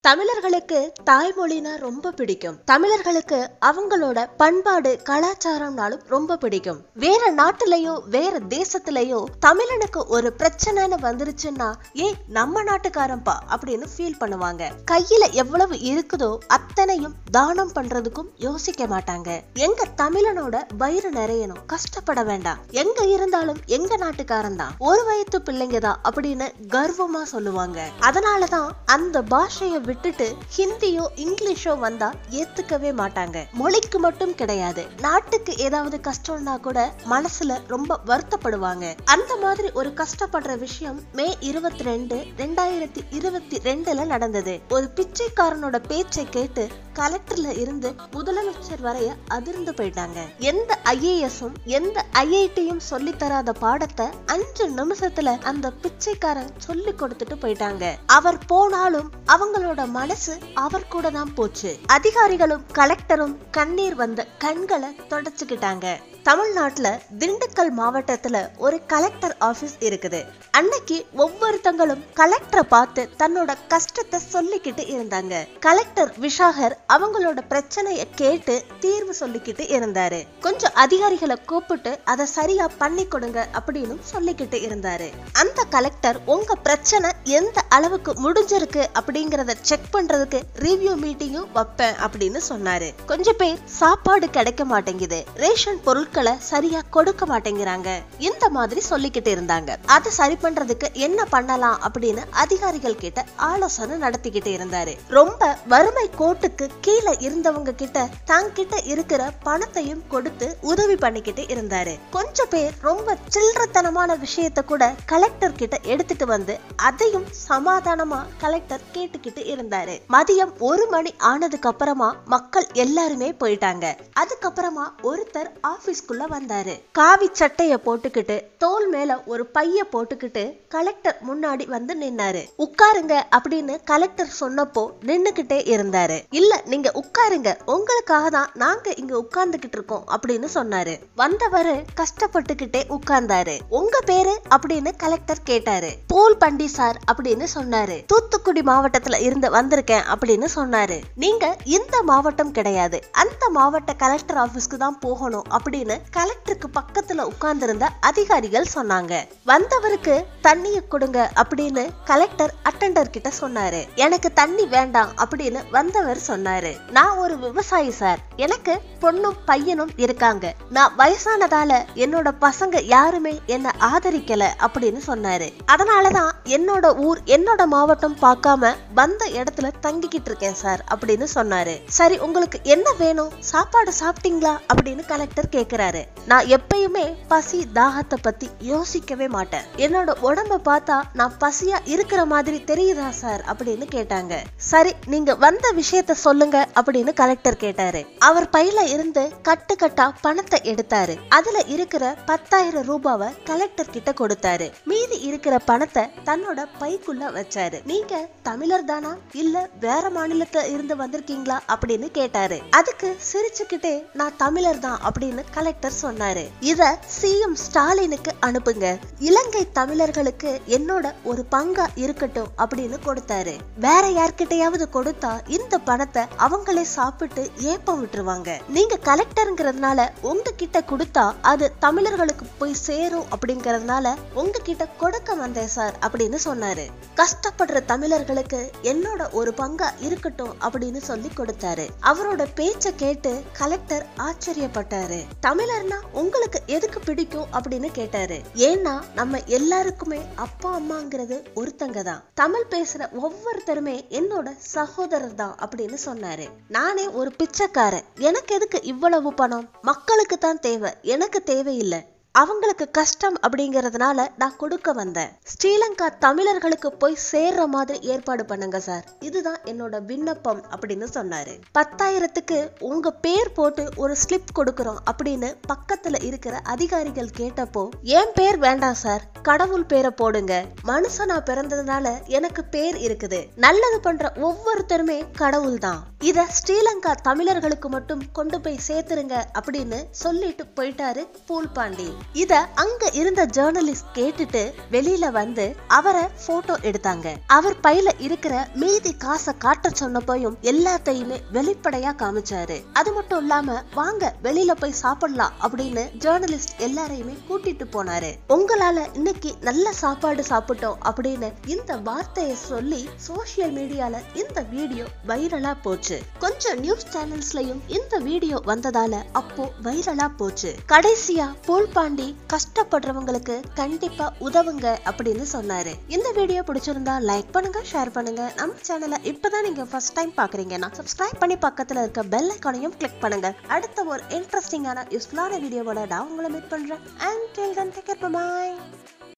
தமிழர்களுக்கு தாய்மொழினா ரொம்ப பிடிக்கும் தமிழர்களுக்கு அவங்களோட பண்பாடு கலாச்சாரம்னாலும் ரொம்ப பிடிக்கும் வேற நாட்டுலயோ வேற தேசத்திலயோ தமிழனுக்கு ஒரு பிரச்சனைன்னு வந்துருச்சுன்னா ஏ நம்ம நாட்டுக்காரன்பா அப்படின்னு ஃபீல் பண்ணுவாங்க கையில எவ்வளவு இருக்குதோ அத்தனையும் தானம் பண்றதுக்கும் யோசிக்க மாட்டாங்க எங்க தமிழனோட வயிறு நிறையணும் கஷ்டப்பட வேண்டாம் எங்க இருந்தாலும் எங்க நாட்டுக்காரன் தான் ஒரு வயத்து பிள்ளைங்க தான் அப்படின்னு கர்வமா சொல்லுவாங்க அதனாலதான் அந்த பாஷையை விட்டுட்டு ஹிந்தியோ இங்கிலீஷோ வந்தா ஏத்துக்கவே மாட்டாங்க மொழிக்கு மட்டும் கிடையாது நாட்டுக்கு ஏதாவது கஷ்டம்னா கூட மனசுல ரொம்ப வருத்தப்படுவாங்க அந்த மாதிரி ஒரு கஷ்டப்படுற விஷயம் மே இருபத்தி ரெண்டு ரெண்டாயிரத்தி இருபத்தி ரெண்டுல நடந்தது ஒரு பிச்சைக்காரனோட பேச்சை கேட்டு கலெக்டர்ல இருந்து முதலமைச்சர் வரைய அதிர்ந்து போயிட்டாங்க எந்த ஐஏஎஸும் எந்த ஐஐடியும் சொல்லி தராத பாடத்தை அஞ்சு நிமிஷத்துல அந்த பிச்சைக்காரன் சொல்லி கொடுத்துட்டு போயிட்டாங்க அவர் போனாலும் அவங்களோட மனசு அவர் கூட தான் போச்சு அதிகாரிகளும் கலெக்டரும் கண்ணீர் வந்த கண்களை தொடச்சுக்கிட்டாங்க தமிழ்நாட்டுல திண்டுக்கல் மாவட்டத்துல ஒரு கலெக்டர் ஆபீஸ் இருக்குது அன்னைக்கு ஒவ்வொருத்தங்களும் கலெக்டரை பார்த்து தன்னோட கஷ்டத்தை சொல்லிக்கிட்டு இருந்தாங்க கலெக்டர் விஷாகர் அவங்களோட பிரச்சனைய கேட்டு தீர்வு சொல்லிக்கிட்டு இருந்தாரு கொஞ்சம் அதிகாரிகளை கூப்பிட்டு அதை சரியா பண்ணி கொடுங்க அப்படின்னு சொல்லிக்கிட்டு இருந்தாரு அந்த கலெக்டர் உங்க பிரச்சனை எந்த அளவுக்கு முடிஞ்சிருக்கு அப்படிங்கறத செக் பண்றதுக்கு ரிவ்யூ மீட்டிங்கும் வைப்பேன் அப்படின்னு சொன்னாரு கொஞ்சம் பேர் சாப்பாடு கிடைக்க மாட்டேங்குது ரேஷன் பொருட்களை சரியா கொடுக்க மாட்டேங்கிறாங்க இந்த மாதிரி சொல்லிக்கிட்டு இருந்தாங்க அதை சரி பண்றதுக்கு என்ன பண்ணலாம் அப்படின்னு அதிகாரிகள் கிட்ட ஆலோசனை நடத்திக்கிட்டு இருந்தாரு ரொம்ப வறுமை கோட்டுக்கு கீழே இருந்தவங்க கிட்ட தங்கிட்ட இருக்கிற பணத்தையும் கொடுத்து உதவி பண்ணிக்கிட்டு இருந்தாரு கொஞ்சம் பேர் ரொம்ப சில்லறத்தனமான விஷயத்த கூட கலெக்டர் கிட்ட எடுத்துட்டு வந்து அதையும் சமாதானமா கலெக்டர் கேட்டுக்கிட்டு இருந்தாரு மதியம் ஒரு மணி ஆனதுக்கு அப்புறமா மக்கள் எல்லாருமே போயிட்டாங்க அதுக்கப்புறமா ஒருத்தர் ஆபீஸ்க்குள்ள வந்தாரு காவி சட்டைய போட்டுக்கிட்டு தோல் மேல ஒரு பைய போட்டுக்கிட்டு கலெக்டர் முன்னாடி வந்து நின்னாரு உட்காருங்க அப்படின்னு கலெக்டர் சொன்னப்போ நின்னுகிட்டே இருந்தாரு இல்ல நீங்க உட்காருங்க உங்களுக்காக தான் நாங்க இங்க உட்கார்ந்துகிட்டு இருக்கோம் அப்படின்னு சொன்னாரு வந்தவரு கஷ்டப்பட்டுக்கிட்டே உட்கார்ந்தாரு உங்க பேரு அப்படின்னு கலெக்டர் கேட்டாரு போல் பண்டி சார் அப்படின்னு சொன்னாரு தூத்துக்குடி மாவட்டத்துல இருந்து வந்திருக்கேன் அப்படின்னு சொன்னாரு நீங்க இந்த மாவட்டம் கிடையாது அந்த மாவட்ட கலெக்டர் ஆபீஸ்க்கு தான் போகணும் அப்படின்னு கலெக்டருக்கு பக்கத்துல உட்கார்ந்திருந்த அதிகாரிகள் சொன்னாங்க வந்தவருக்கு தண்ணிய கொடுங்க அப்படின்னு கலெக்டர் அட்டெண்டர் கிட்ட சொன்னாரு எனக்கு தண்ணி வேண்டாம் அப்படின்னு வந்தவர் சொன்னாரு நான் ஒரு விவசாயி சார் எனக்கு பொண்ணும் பையனும் இருக்காங்க நான் வயசானதால என்னோட பசங்க யாருமே என்ன ஆதரிக்கல அப்படின்னு சொன்னாரு அதனாலதான் என்னோட ஊர் என்னோட மாவட்டம் பார்க்காம வந்த இடத்துல தங்கிக்கிட்டு இருக்கேன் சார் அப்படின்னு சொன்னாரு சரி உங்களுக்கு என்ன வேணும் சாப்பாடு சாப்பிட்டீங்களா அப்படின்னு கலெக்டர் கேக்குறாரு நான் எப்பயுமே பசி தாகத்தை பத்தி யோசிக்கவே மாட்டேன் என்னோட உடம்ப பார்த்தா நான் பசியா இருக்கிற மாதிரி தெரியுதா சார் அப்படின்னு கேட்டாங்க சரி நீங்க வந்த விஷயத்த சொல்லுங்க அப்படின்னு கலெக்டர் கேட்டாரு அவர் பையில இருந்து கட்டு கட்டா பணத்தை எடுத்தாரு அதுல இருக்கிற பத்தாயிரம் ரூபாவை கலெக்டர் கிட்ட கொடுத்தாரு மீதி இருக்கிற பணத்தை தன்னோட பைக்குள்ள வச்சாரு நீங்க தமிழர் தானா இல்ல வேற மாநிலத்துல இருந்து வந்திருக்கீங்களா அப்படின்னு கேட்டாரு அதுக்கு சிரிச்சுக்கிட்டே நான் தமிழர் தான் அப்படின்னு கலெக்டர் சொன்னாரு இத சிஎம் ஸ்டாலினுக்கு அனுப்புங்க இலங்கை தமிழர்களுக்கு என்னோட ஒரு பங்கா இருக்கட்டும் அப்படின்னு கொடுத்தாரு வேற யார்கிட்டயாவது கொடுத்தா இந்த பணத்தை அவங்களே சாப்பிட்டு ஏப்பம் விட்டுருவாங்க நீங்க கலெக்டருங்கிறதுனால உங்ககிட்ட கொடுத்தா அது தமிழர்களுக்கு போய் சேரும் அப்படிங்கறதுனால உங்ககிட்ட கொடுக்க வந்தேன் சார் அப்படின்னு சொன்னாரு கஷ்டப்படுற தமிழர்களுக்கு என்னோட ஒரு பங்கா இருக்கட்டும் அப்படின்னு சொல்லி கொடுத்தாரு அவரோட பேச்ச கேட்டு கலெக்டர் ஆச்சரியப்பட்டாரு தமிழர்னா உங்களுக்கு எதுக்கு பிடிக்கும் அப்படின்னு கேட்டாரு ஏன்னா நம்ம எல்லாருக்குமே அப்பா அம்மாங்கிறது ஒருத்தங்க தான் தமிழ் பேசுற ஒவ்வொருத்தருமே என்னோட சகோதரர் தான் அப்படின்னு சொன்னாரு நானே ஒரு பிச்சைக்காரன் எனக்கு எதுக்கு இவ்வளவு பணம் மக்களுக்கு தான் தேவை எனக்கு தேவையில்லை அவங்களுக்கு கஷ்டம் அப்படிங்கறதுனால நான் கொடுக்க வந்தேன் ஸ்ரீலங்கா தமிழர்களுக்கு போய் சேர்ற மாதிரி ஏற்பாடு பண்ணுங்க சார் இதுதான் என்னோட விண்ணப்பம் அப்படின்னு சொன்னாரு பத்தாயிரத்துக்கு உங்க பேர் போட்டு ஒரு ஸ்லிப் கொடுக்கறோம் அப்படின்னு பக்கத்துல இருக்கிற அதிகாரிகள் கேட்டப்போ என் பேர் வேண்டாம் சார் கடவுள் பேரை போடுங்க மனுஷனா பிறந்ததுனால எனக்கு பேர் இருக்குது நல்லது பண்ற ஒவ்வொருத்தருமே கடவுள் தான் இத ஸ்ரீலங்கா தமிழர்களுக்கு மட்டும் கொண்டு போய் சேர்த்துருங்க அப்படின்னு சொல்லிட்டு போயிட்டாரு பூல் பாண்டி இத அங்க இருந்த ஜேர்னலிஸ்ட் கேட்டுட்டு வெளியில வந்து அவரை போட்டோ எடுத்தாங்க அவர் பையில இருக்கிற மீதி காசை காட்ட சொன்னப்போயும் எல்லாத்தையுமே வெளிப்படையா காமிச்சாரு அது மட்டும் இல்லாம வாங்க வெளியில போய் சாப்பிடலாம் அப்படின்னு ஜேர்னலிஸ்ட் எல்லாரையுமே கூட்டிட்டு போனாரு உங்களால இன்னைக்கு நல்ல சாப்பாடு சாப்பிட்டோம் அப்படின்னு இந்த வார்த்தையை சொல்லி சோசியல் மீடியால இந்த வீடியோ வைரலா போச்சு கொஞ்சம் நியூஸ் சேனல்ஸ்லயும் இந்த வீடியோ வந்ததால அப்போ வைரலா போச்சு கடைசியா போல் பாண்டி கஷ்டப்படுறவங்களுக்கு கண்டிப்பா உதவுங்க அப்படின்னு சொன்னாரு இந்த வீடியோ பிடிச்சிருந்தா லைக் பண்ணுங்க ஷேர் பண்ணுங்க நம்ம சேனலை இப்பதான் நீங்க ஃபர்ஸ்ட் டைம் பாக்குறீங்கன்னா சப்ஸ்கிரைப் பண்ணி பக்கத்துல இருக்க பெல் ஐக்கானையும் கிளிக் பண்ணுங்க அடுத்த ஒரு இன்ட்ரெஸ்டிங்கான யூஸ்ஃபுல்லான வீடியோவோட நான் உங்களை மீட் பண்றேன் and till then take care by